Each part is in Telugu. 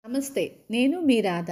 నమస్తే నేను మీ రాధ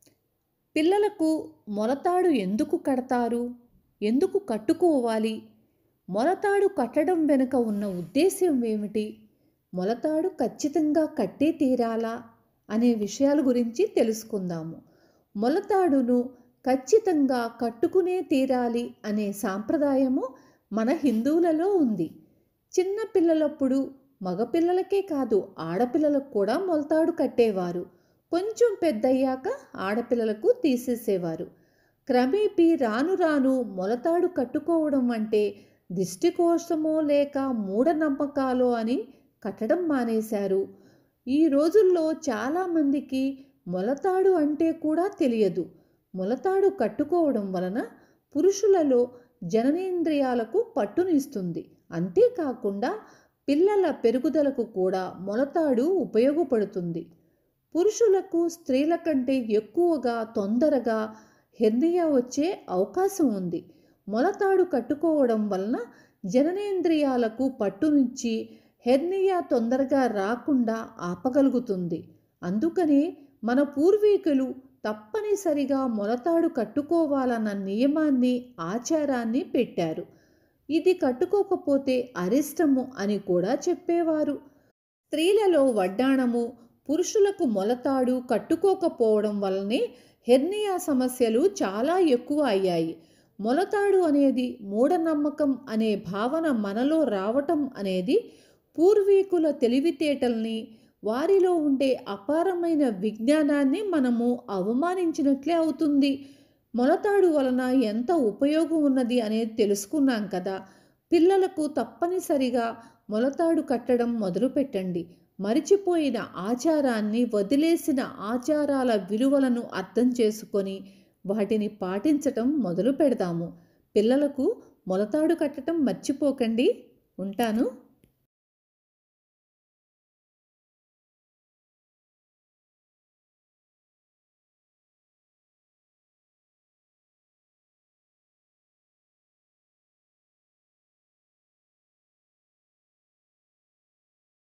పిల్లలకు మొలతాడు ఎందుకు కడతారు ఎందుకు కట్టుకోవాలి మొలతాడు కట్టడం వెనుక ఉన్న ఉద్దేశ్యం ఏమిటి మొలతాడు ఖచ్చితంగా కట్టే తీరాలా అనే విషయాల గురించి తెలుసుకుందాము మొలతాడును ఖచ్చితంగా కట్టుకునే తీరాలి అనే సాంప్రదాయము మన హిందువులలో ఉంది చిన్న పిల్లలప్పుడు మగపిల్లలకే కాదు ఆడపిల్లలకు కూడా మొలతాడు కట్టేవారు కొంచెం పెద్దయ్యాక ఆడపిల్లలకు తీసేసేవారు క్రమేపీ రాను రాను మొలతాడు కట్టుకోవడం అంటే దిష్టి కోసమో లేక మూఢనమ్మకాలో అని కట్టడం మానేశారు ఈ రోజుల్లో చాలామందికి మొలతాడు అంటే కూడా తెలియదు మొలతాడు కట్టుకోవడం వలన పురుషులలో జననేంద్రియాలకు పట్టునిస్తుంది అంతేకాకుండా పిల్లల పెరుగుదలకు కూడా మొలతాడు ఉపయోగపడుతుంది పురుషులకు స్త్రీల కంటే ఎక్కువగా తొందరగా హెర్నియా వచ్చే అవకాశం ఉంది మొలతాడు కట్టుకోవడం వలన జననేంద్రియాలకు పట్టునిచ్చి హెర్నియా తొందరగా రాకుండా ఆపగలుగుతుంది అందుకనే మన పూర్వీకులు తప్పనిసరిగా మొలతాడు కట్టుకోవాలన్న నియమాన్ని ఆచారాన్ని పెట్టారు ఇది కట్టుకోకపోతే అరిష్టము అని కూడా చెప్పేవారు స్త్రీలలో వడ్డాణము పురుషులకు మొలతాడు కట్టుకోకపోవడం వల్లనే హెర్నియా సమస్యలు చాలా ఎక్కువ అయ్యాయి మొలతాడు అనేది మూఢనమ్మకం అనే భావన మనలో రావటం అనేది పూర్వీకుల తెలివితేటల్ని వారిలో ఉండే అపారమైన విజ్ఞానాన్ని మనము అవమానించినట్లే అవుతుంది మొలతాడు వలన ఎంత ఉపయోగం ఉన్నది అనేది తెలుసుకున్నాం కదా పిల్లలకు తప్పనిసరిగా మొలతాడు కట్టడం మొదలుపెట్టండి మరిచిపోయిన ఆచారాన్ని వదిలేసిన ఆచారాల విలువలను అర్థం చేసుకొని వాటిని పాటించటం మొదలు పెడదాము పిల్లలకు మొలతాడు కట్టడం మర్చిపోకండి ఉంటాను